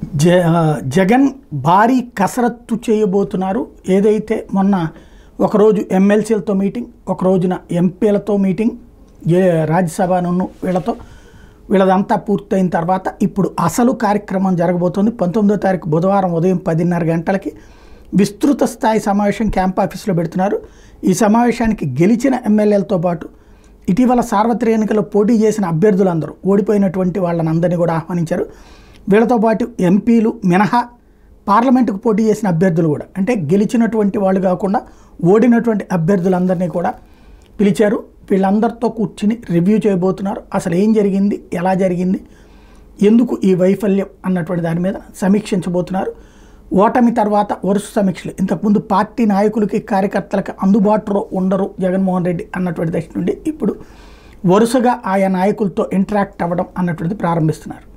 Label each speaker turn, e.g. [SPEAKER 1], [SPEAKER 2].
[SPEAKER 1] జ జగన్ భారీ కసరత్తు చేయబోతున్నారు ఏదైతే మొన్న ఒకరోజు ఎమ్మెల్సీలతో మీటింగ్ ఒక రోజున ఎంపీలతో మీటింగ్ ఏ రాజ్యసభను వీళ్ళతో వీళ్ళదంతా పూర్తయిన తర్వాత ఇప్పుడు అసలు కార్యక్రమం జరగబోతోంది పంతొమ్మిదో తారీఖు బుధవారం ఉదయం పదిన్నర గంటలకి విస్తృత స్థాయి సమావేశం క్యాంప్ ఆఫీస్లో పెడుతున్నారు ఈ సమావేశానికి గెలిచిన ఎమ్మెల్యేలతో పాటు ఇటీవల సార్వత్రిక ఎన్నికల్లో పోటీ చేసిన అభ్యర్థులందరూ ఓడిపోయినటువంటి వాళ్ళని అందరినీ కూడా ఆహ్వానించారు వీళ్ళతో పాటు ఎంపీలు మినహా పార్లమెంటుకు పోటీ చేసిన అభ్యర్థులు కూడా అంటే గెలిచినటువంటి వాళ్ళు కాకుండా ఓడినటువంటి అభ్యర్థులందరినీ కూడా పిలిచారు వీళ్ళందరితో కూర్చుని రివ్యూ చేయబోతున్నారు అసలు ఏం జరిగింది ఎలా జరిగింది ఎందుకు ఈ వైఫల్యం అన్నటువంటి దాని మీద సమీక్షించబోతున్నారు ఓటమి తర్వాత వరుస సమీక్షలు ఇంతకుముందు పార్టీ నాయకులకి కార్యకర్తలకు అందుబాటులో ఉండరు జగన్మోహన్ రెడ్డి అన్నటువంటి దశ నుండి ఇప్పుడు వరుసగా ఆయా నాయకులతో ఇంటరాక్ట్ అవ్వడం అన్నటువంటిది ప్రారంభిస్తున్నారు